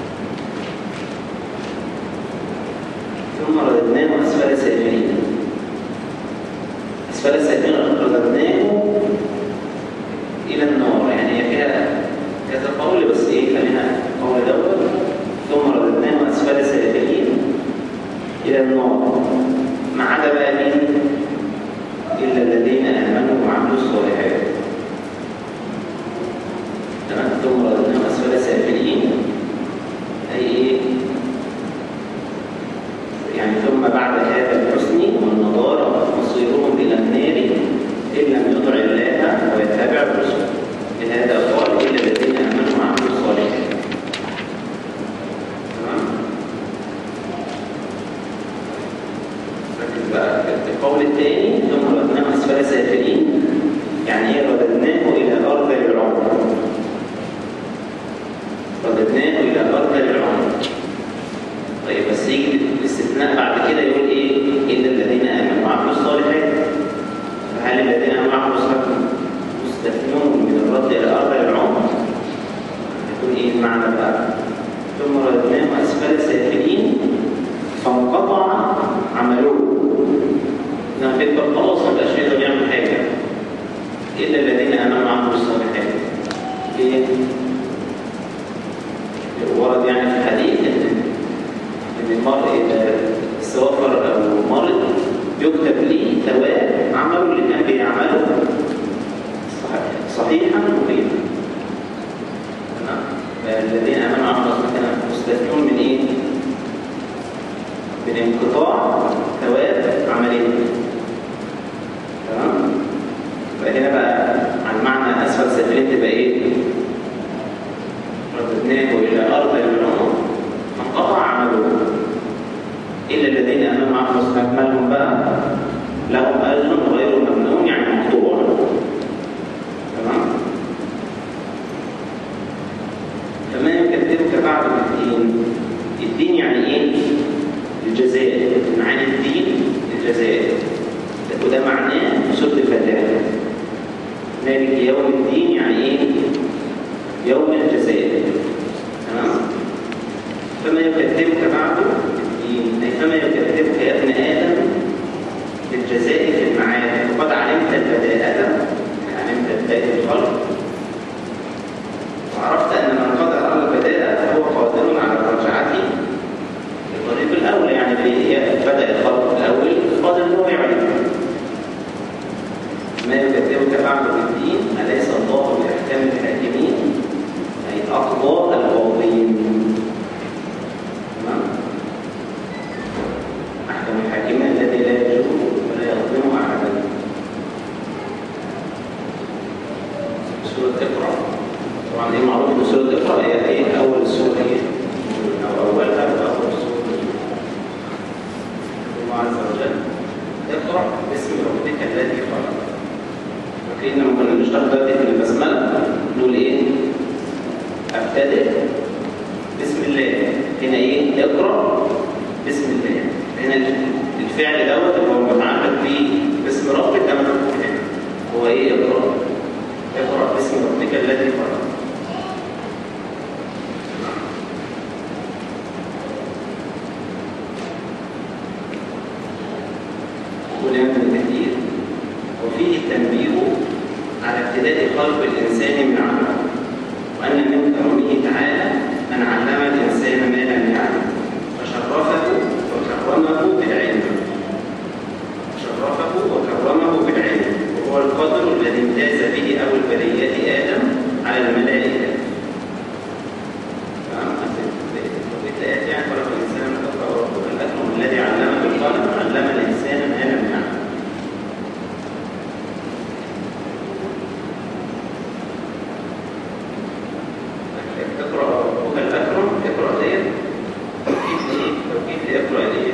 ثم رددناه أسفل سافلين أسفل سافلين رددناه إلى النار يعني هي فيها كذا قول بس إيه خلينا قول الأول ثم رددناه أسفل سافلين إلى النار ما عدا بقى مين؟ إلا الذين آمنوا وعملوا الصالحات تمام ثم رددناه أسفل سافلين أي إيه؟ يعني ثم بعد هذا الحسن والنضارة مصيرهم إلى النار إن لم يطع الله ويتبع الرسل لهذا قال إلا الذين آمنوا وعملوا الصالحات تمام؟ ركز بقى في القول الثاني ثم رددناه أسفل سافلين يعني إيه رددناه إلى أرض العمر رددناه إلى أرض العمر طيب بس يجي الاستثناء بعد كده يقول ايه الا الذين امنوا وعملوا الصالحات فهل الذين امنوا وعملوا الصالحات مستثنون من الرد الى ارض العمر يكون ايه المعنى بقى ثم ردناه اسفل سافلين فانقطع عمله لما تكبر خلاص ما بقاش يقدر يعمل حاجه الا الذين امنوا وعملوا الصالحات ليه؟ ورد يعني في الحديث ان ان المرء اذا سافر او مرض يكتب لي ثواب عمله اللي كان بيعمله صح- صحيحا مقيما تمام الذين امنوا وعملوا الصالحات مستثنون من ايه؟ من انقطاع ثواب عملهم تمام فهنا بقى عن معنى اسفل سافلين تبقى ايه؟ رددناه الى ارض العمر فانقطع عمله الا الذين امنوا وعملوا الصالحات ما لهم بقى لهم اجر غير ممنون يعني مقطوع تمام يوم الدين يعني ايه يوم الجزاء تمام فما يكذبك بعده بالدين اي فما يكذبك يا ابن ادم بالجزاء في المعاد وقد علمت البداءة علمت بداية الخلق وعرفت ان من قدر على البداءة فهو قادر على الرجعة الطريق الاول يعني اللي هي بدا الخلق الاول قادر ان هو يعيد ما يكذبك بعد بالدين أليس الله بأحكام الحاكمين أي أقضى القاضين تمام أحكم الحاكمين الذي لا يجوز ولا يظلم أحدا سورة اقرأ طبعا دي معروف إن سورة اقرأ هي إيه أول السورة هي أو أولها وآخر السورة الله عز وجل اقرأ باسم ربك الذي خلق فاكرين لما كنا بنشتغل دلوقتي في البسمله نقول ايه؟ ابتدئ بسم الله هنا ايه؟ اقرا بسم الله هنا الفعل دوت اللي هو متعلق بيه باسم ربك ده مكتوب هنا هو ايه اقرا؟ اقرا باسم ربك الذي خلق ولما كثير وفيه التنبيه على ابتداء خلق الإنسان من عمله وأن من كرمه تعالى أن علم الإنسان ما لم يعلم فشرفه وكرمه بالعلم شرفه وكرمه بالعلم وهو القدر الذي امتاز به أبو البرية آدم على الملائكة تمام؟ بقيت الآيات يعني خلق الإنسان من قدر وربك الأكرم الذي علم بالقلم علم الإنسان ما لم يعلم اقرا ربك الاكرم اقرا ديت توكيد ايه توكيد اقرا ديت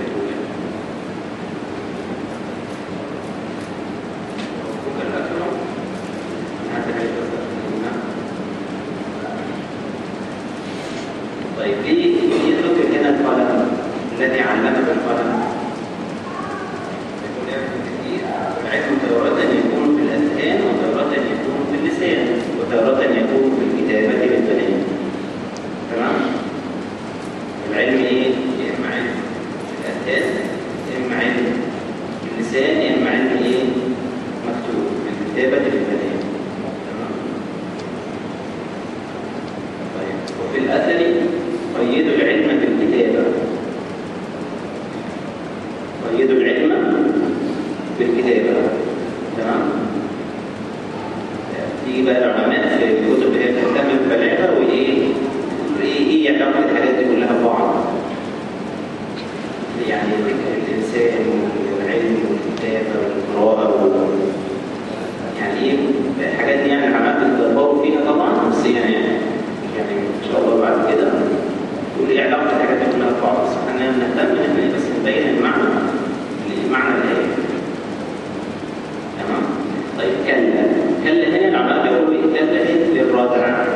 ربك الاكرم هذا هي طيب ليه ليه ذكر هنا القلم الذي علم بالقلم يقول يا ابن كثير العلم تارة يكون في الأذهان وتارة يكون في اللسان وتارة يكون في الكتابة بالبنان تمام؟ العلم إيه؟ يا إما علم في الأذهان يا إما علم في اللسان يا إما علم إيه؟ مكتوب بالكتابة بالبنان تمام؟ طيب وفي الأثر قيدوا العلم بالكتابة قيدوا العلم بالكتابة تمام تيجي بقى العلماء في الكتب اللي هي بتهتم بالبلاغة وإيه إيه إيه علاقة الحاجات دي كلها ببعض يعني الإنسان والعلم والكتابة والقراءة وال... يعني إيه الحاجات دي يعني العلماء بيتدبروا فيها طبعا بس يعني يعني إن شاء الله بعد كده تقول إيه علاقة الحاجات دي كلها ببعض بس إحنا نهتم إن إحنا بس نبين المعنى معنى الآية تمام طيب كلا كلا هنا العلماء بيقولوا ايه كلا هي للردع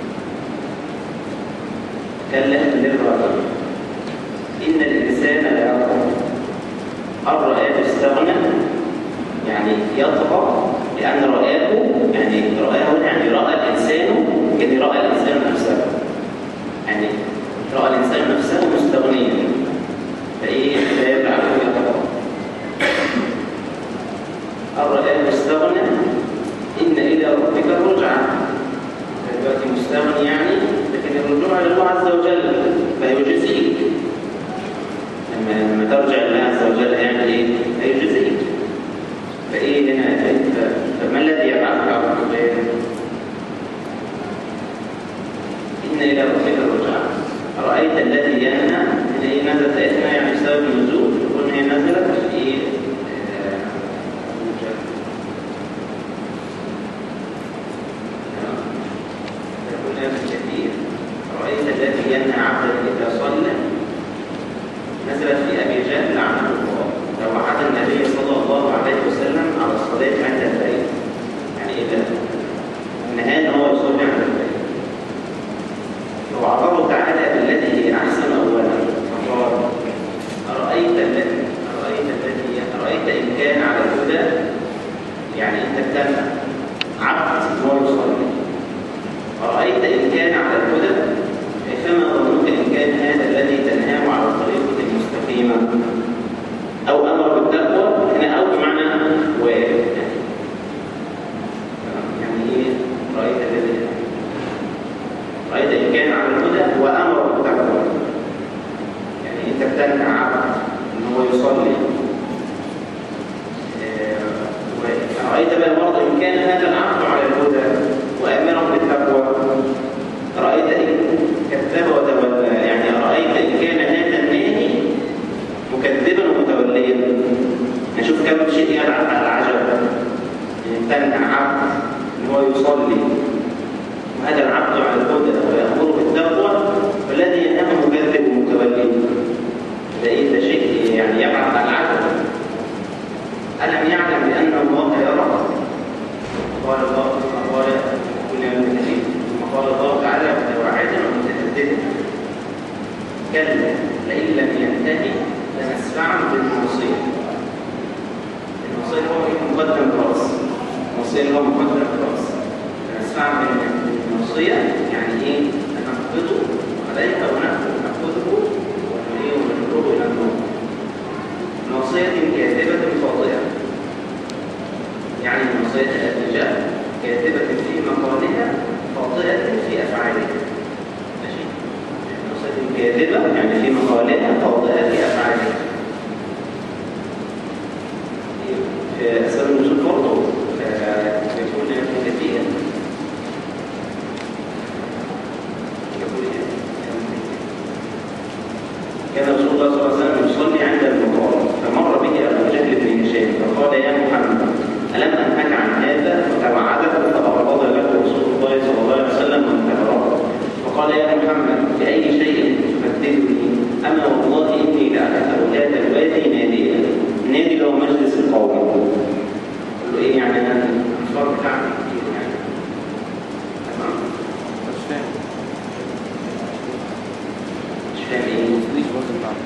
كلا للردع إن الإنسان لا يطغى هل رآه استغنى يعني يطغى لأن رآه يعني رآه يعني رأى الإنسان يعني رأى الإنسان نفسه يعني رأى الإنسان نفسه مستغنيا فإيه فيجعله يطغى الرجاء مستغنى إن إلى ربك الرجعة دلوقتي مستغني يعني لكن الرجوع لله عز وجل فيجزيك لما لما ترجع لله عز وجل هيعمل إيه؟ هيجزيك فإيه هنا فما الذي يبعثك على الرجاء؟ إن إلى ربك الرجعة أرأيت الذي ينهى إن هي نزلت آياتنا يعني بسبب النزول يقول هي نزلت في كثير رأيت الذي ينهى عبدا إذا صلى نزلت في أبي جهل لعنه الله توعد النبي صلى الله عليه وسلم على الصلاة عند البيت يعني إذا نهى هو يصلي عند البيت وعبره تعالى بالذي هي أحسن أولا فقال أرأيت الذي أرأيت الذي أرأيت إن كان على الهدى يعني أنت كان عبد أرأيت إن كان على الهدى فما ظنك إن كان هذا الذي تنهاه على الطريقة المستقيمة أو أمر بالتقوى هنا أو بمعنى و يعني إيه رأيت الذي رأيت إن كان على الهدى وأمر بالتقوى يعني أنت بتنهى عبد إن هو يصلي آه، رأيت بقى برضه إن كان هذا العبد على الهدى وأمرا بالتقوى رأيت إن كذب وتولى يعني رأيت إن كان هذا الناهي مكذبا ومتوليا نشوف كم شيء يلعب على العجب يعني تنهى عبد إن هو يصلي وهذا العبد على الهدى ويأمر بالتقوى فالذي ينام مكذب ومتولي ده إيه ده شيء يعني يبعث على العجب ألم يعلم بأن الله يرى قال الله ثم قال كنا من كثير ثم قال الله تعالى وتوعدا ومتهددا كلا لئن لم ينتهي لنسفعا بالمعصية المعصية هو مقدم راس المعصية هو مقدم راس لنسفعا بالمعصية يعني ايه نقبضه عليك ونأخذه ونريه ونجره إلى النور معصية كاذبة خاطئة يعني معصية الرجال كاذبة في مقالها خاطئة في أفعالها ماشي معصية كاذبة يعني في مقالها خاطئة في أفعالها في أسباب النزول برضه يقول ابن كثير يقول كان رسول الله صلى الله عليه وسلم يصلي عند المطار فمر به ابو جهل بن هشام فقال يا محمد الم انهك عن هذا فتوعدك فاغضب له رسول الله صلى الله عليه وسلم وانتهره فقال يا محمد باي شيء تحدثني اما والله اني لاكثر هذا الوادي ناديا النادي اللي هو مجلس القوم قال له ايه يعني انا الانصار بتاعتي كتير يعني تمام مش فاهم مش فاهم ايه ليش برضه بتاعته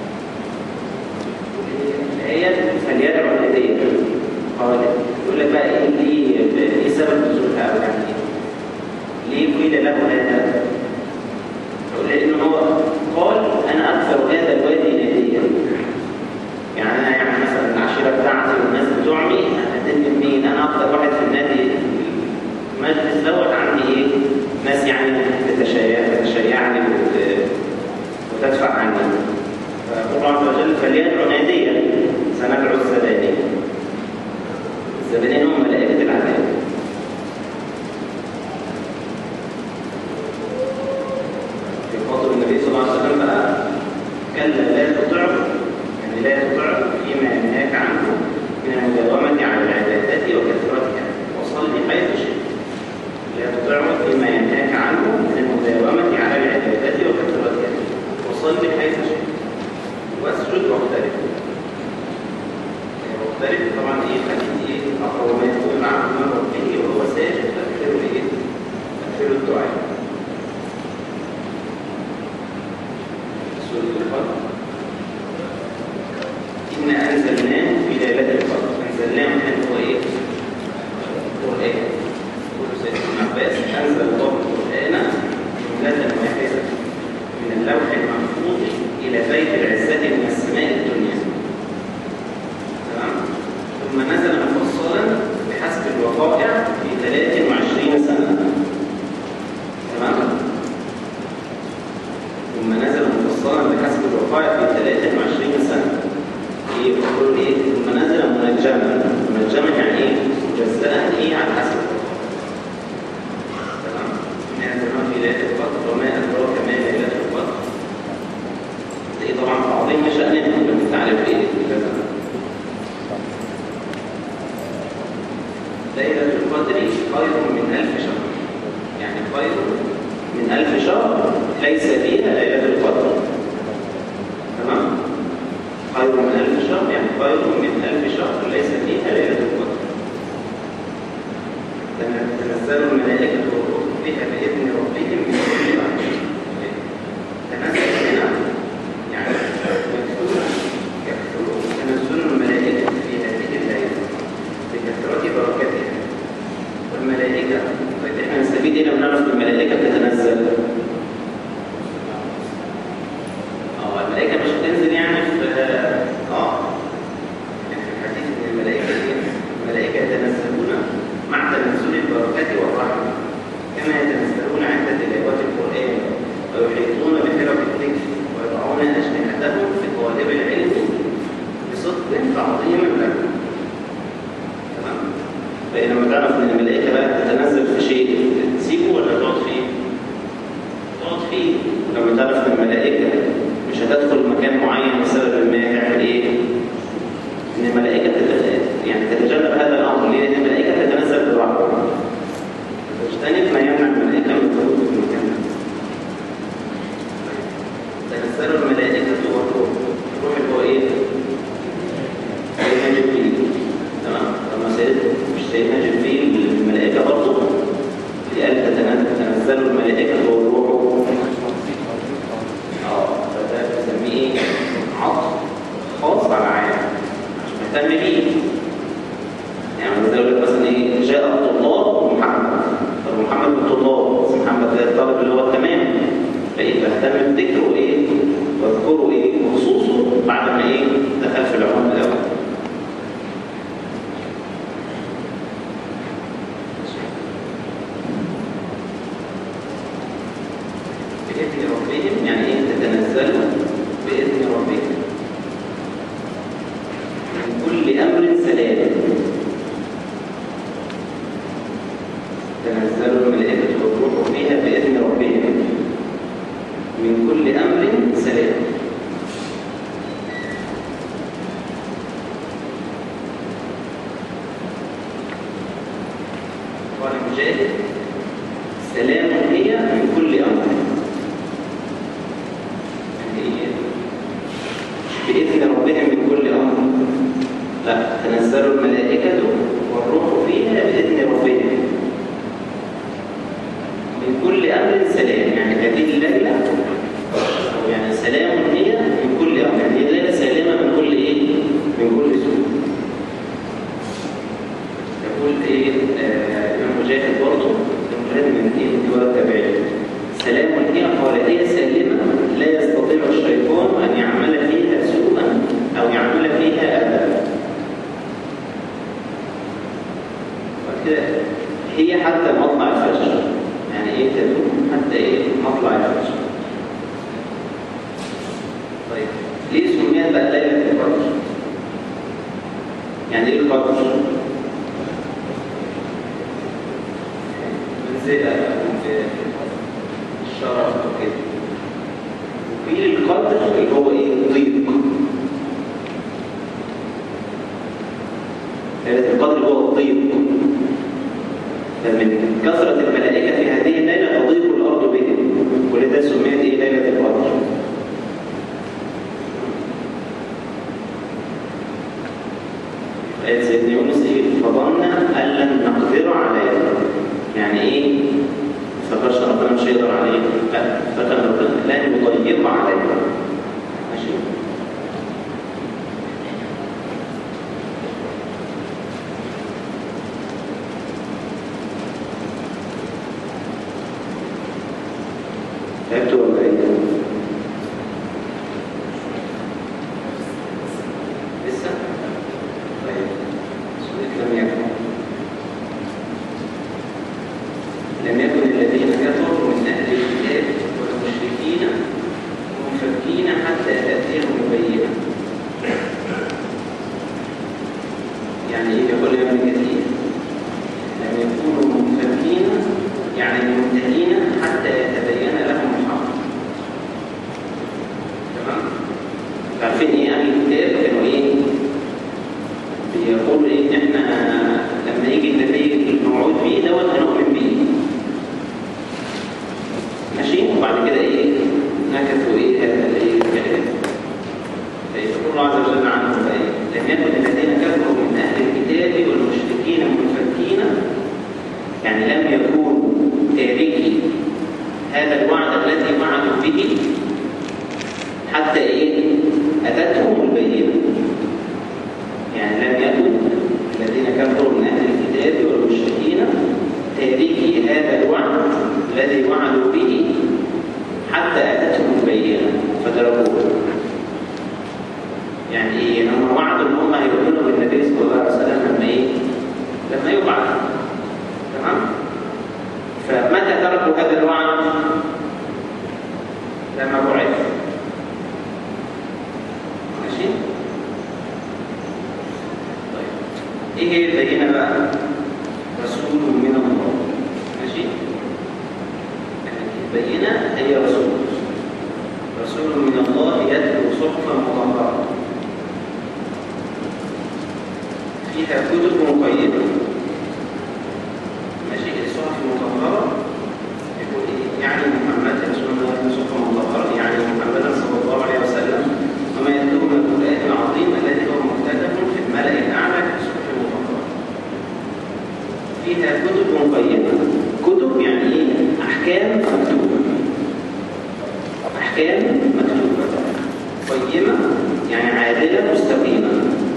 الآية فليدعو الهدية قال يقول لك بقى ايه ليه ايه سبب نزولها او يعني ايه؟ ليه قيل له هذا؟ يقول لأنه هو قال أنا أكثر هذا الوادي ناديا يعني أنا يعني مثلا العشيرة بتاعتي والناس بتوعي هتدل مين؟ أنا أكثر واحد في النادي المجلس دوت عندي إيه؟ ناس يعني بتشيع بتشيعني وت- وتدفع عني فقل الله عز وجل فليدعو ناديا سندعو الزبانين الزبانين هم ملائكة العذاب في خاطر النبي صلى الله عليه وسلم بقى كلا لا تطعه يعني لا تطعه فيما ينهاك عنه من المداومة على العبادات وكثرتها وصل حيث شئت لا تطعه فيما ينهاك عنه من المداومة على العبادات وكثرتها وصل حيث شئت واسجد واقترب واقترب طبعا ايه حديث ايه اقرب ما يكون العبد من ربه وهو ساجد فاكثروا ايه فاكثروا الدعاء سورة القدر إنا أنزلناه في ليلة القدر أنزلناه كان هو إيه؟ القرآن يقول سيدنا ابن عباس أنزل الله القرآن جملة واحدة من اللوح المحفوظ إلى بيت العزة من السماء الدنيا تمام؟ ثم نزل مفصلا بحسب الوقائع في 23 سنة تمام؟ ثم نزل مفصلا بحسب الوقائع في 23 سنة ايه يقولوا ايه ثم نزل منجما منجما يعني ايه مجزأ ايه على حسب الوقائع تمام نزل في ليلة القدر وما أدراك ما ليلة القدر ايه طبعا تعظيم شأنها لما تعرف ايه كذا ليلة القدر خير من ألف شهر يعني خير من ألف شهر ليس فيها ليلة القدر تمام خير من ألف شهر يعني خير من ألف شهر ليس فيها ليلة القدر تنزل الملائكة والروح بها بإذن ربهم من كل أمر تنزل هنا يعني يكثر يكثر تنزل الملائكة في هذه الليلة بكثرة بركتها والملائكة طيب احنا نستفيد هنا ونعرف الملائكة ان الملائكه بقى تتنزل في شيء تسيبه ولا تقعد فيه؟ تقعد فيه لما تعرف ان الملائكه مش هتدخل مكان معين بسبب ما تعمل ايه؟ ان الملائكه تت- يعني تتجنب هذا الامر ليه؟ لان الملائكه تتنزل بالرحمه تجتنب ما يمنع الملائكه من الخروج في المكان ده تنزل الملائكه والروح الروح اللي هو ايه؟ سيدنا جبريل تمام لما سيد مش سيدنا جبريل الملائكه برضه في قال تتنزل تنزل الملائكه والروح اه فده بنسميه ايه؟ عطف خاص على عام عشان مهتم بيه يعني زي يقول لك مثلا ايه جاء الطلاب محمد طب محمد من الطلاب بس محمد ده الطالب اللي هو التمام فايه بهتم بذكره ايه واذكره ايه بخصوصه بعد ما ايه دخل في العموم الاول بإذن ربهم يعني ايه تتنزل بإذن ربهم من كل أمر سلام تنزل الملائكة والروح فيها بإذن ربهم من كل أمر سلام قال مجاهد سلام هي من كل أمر يعني إيه؟ بإذن ربهم من كل أمر لا تنزل الملائكة والروح فيها بإذن ربهم من كل أمر سلام يعني هذه الليلة أو يعني سلام هي من كل أمر يعني هي الليلة سالمة من كل إيه؟ من كل سوء يقول إيه آه، ابن مجاهد برضه ابن مجاهد من إيه من دول التابعين سلام هي قال هي سالمة لا يستطيع الشيطان أن يعمل فيها سوءا أو يعمل فيها أذى بعد كده هي حتى مطلع الفجر يعني ايه تدوم حتى ايه مطلع الفجر طيب ليه سميت بقى ليلة القدر؟ يعني ايه القدر؟ منزلة الشرف وكده وقيل القدر اللي هو ايه؟ ضيق ليلة القدر هو الضيق فمن كثرة الملائكة في هذه الليلة تضيق الأرض بهم ولذا سميت إيه ليلة القدر آية سيدنا يونس إيه فظن أن لن نقدر عليه يعني إيه فكرش ربنا مش هيقدر عليه لا فكر ربنا لن يضيق عليه ماشي تعبت ولا ايه؟ لسه؟ طيب سورة لم يكن لم يكن الذين كفروا من أهل الكتاب والمشركين منفكين حتى تأتيهم البينة يعني ايه يقول يا ابن كثير لم يكونوا منفكين يعني منتهين حتى يتبين لهم الحق تمام عارفين ايه اهل الكتاب كانوا ايه بيقولوا ايه ان احنا لما يجي النبي الموعود بيه دوت هنؤمن بيه ماشي وبعد كده ايه نكثوا ايه هذا الايه الكلام فيقول الله عز وجل عنهم ايه لم يكن الذين كفروا من اهل الكتاب والمشركين منفكين يعني لم يكونوا تاركي هذا الوعد الذي وعدوا به حتى ايه اتتهم البينه يعني لم يكن الذين كفروا من اهل الكتاب والمشركين تاركي هذا الوعد الذي وعدوا به حتى اتتهم البينه فتركوه يعني ايه هم وعدوا ان هم هيؤمنوا بالنبي صلى الله عليه وسلم لما ايه لما يبعث تمام فمتى تركوا هذا الوعد البينة هي رسول رسول من الله يتلو صحفا مطهرة فيها كتب مقيمة ماشي الصحف المطهرة يقول إيه؟ يعني محمد رسول الله يتلو صحفا مطهرة يعني محمدا صلى الله عليه وسلم وما يتلو من القرآن العظيم الذي هو مكتب في الملأ الأعلى في الصحف المطهرة فيها كتب مقيمة كتب يعني ايه احكام مكتوبة احكام مكتوبة قيمة يعني عادلة مستقيمة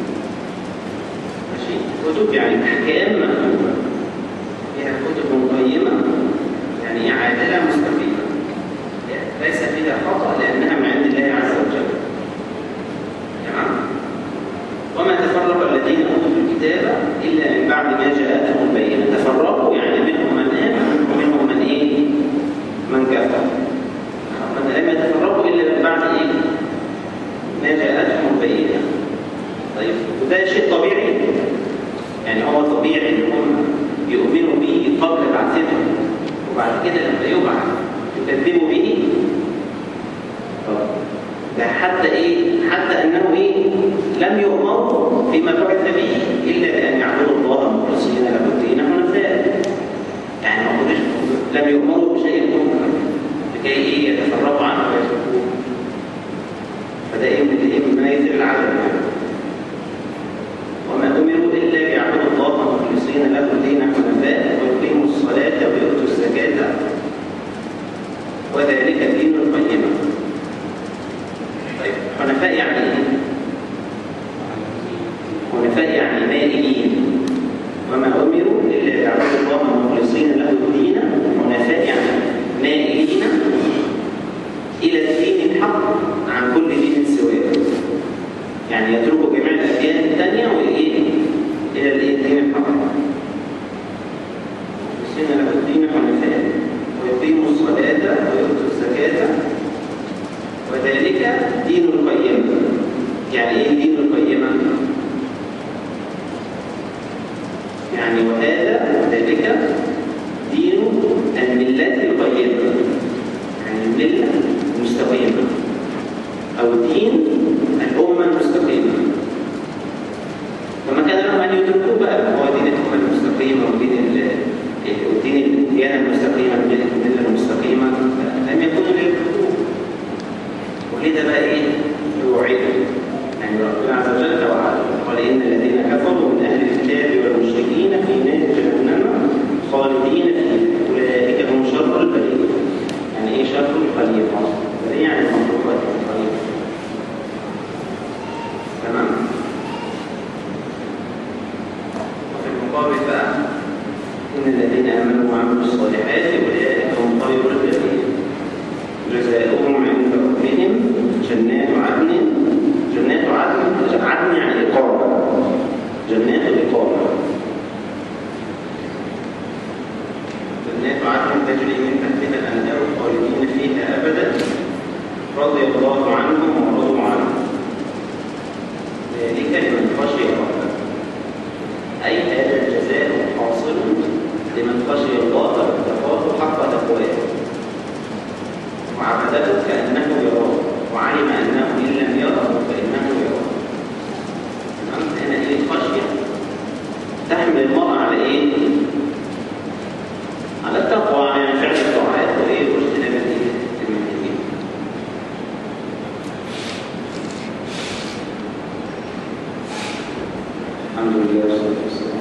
ماشي كتب يعني احكام مكتوبة فيها كتب قيمة يعني ايه عادلة مستقيمة ليس فيها خطأ لأنها من عند الله عز وجل تمام وما تفرق الذين اوتوا الكتاب الا من بعد ما جاءتهم البينه تفرقوا يعني منهم من امن ومنهم من ايه من كفر من لم يتفرقوا الا من بعد ايه ما جاءتهم البينه طيب وده شيء طبيعي يعني هو طبيعي ان هم يؤمنوا به قبل بعثته وبعد كده لما يبعث يكذبوا به طب ده حتى ايه حتى انه ايه لم يؤمروا فيما بعث به الا بان يعبدوا الله مخلصين له الدين حنفاء يعني ما قلناش لم يؤمروا بشيء منكر لكي ايه يتفرقوا عنه ويتركوه فده ايه من الايه من مميز العدل يعني وما امروا الا ليعبدوا الله مخلصين له الدين حنفاء ويقيموا الصلاه ويؤتوا الزكاه وذلك دين القيمه طيب حنفاء يعني ايه؟ حنفاء يعني مائلين وما امروا الا ليعبدوا الله مخلصين له الدين حنفاء يعني مائلين الى الدين الحق عن كل دين سواه يعني يتركوا جميع الاديان الثانيه وايه الى الايه الدين الحق مخلصين له الدين حنفاء ويقيموا الصلاه ويؤتوا الزكاه وذلك دين القيمة يعني ايه دين القيمة؟ يعني وهذا ذلك دين الملة القيمة يعني الملة المستقيمة أو دين الأمة المستقيمة فما كان لهم أن يدركوا بقى هو دين الأمة المستقيمة ودين ودين الديانة المستقيمة الملة المستقيمة لم يكونوا ليدركوه ولذا بقى ايه يوعدوا يعني ربنا عز وجل وعد قال ان الذين كفروا من اهل الكتاب والمشركين في نار جهنم خالدين فيها اولئك هم شر البريه يعني ايه شر الخليقه البريه يعني المخلوقات الخليقه تمام وفي المقابل بقى ان الذين امنوا وعملوا الصالحات اولئك هم خير البريه جزاؤهم عند ربهم جنات عدن جنات عدن عدن يعني إقامة جنات الإقامة جنات عدن تجري من تحتها الأنهار خالدين فيها أبدا رضي الله عنهم ورضوا عنه ذلك لمن خشي ربه أي هذا الجزاء حاصل لمن خشي الله واتقاه حق تقواه وعبده كأنه يراه وعلم أنه إن لم يره فإنه يراه تمام هنا إيه الخشية تحمل المرء على إيه؟ على التقوى يعني فعل الطاعات وإيه واجتناب الإيه؟ المنهيين الحمد لله والصلاة والسلام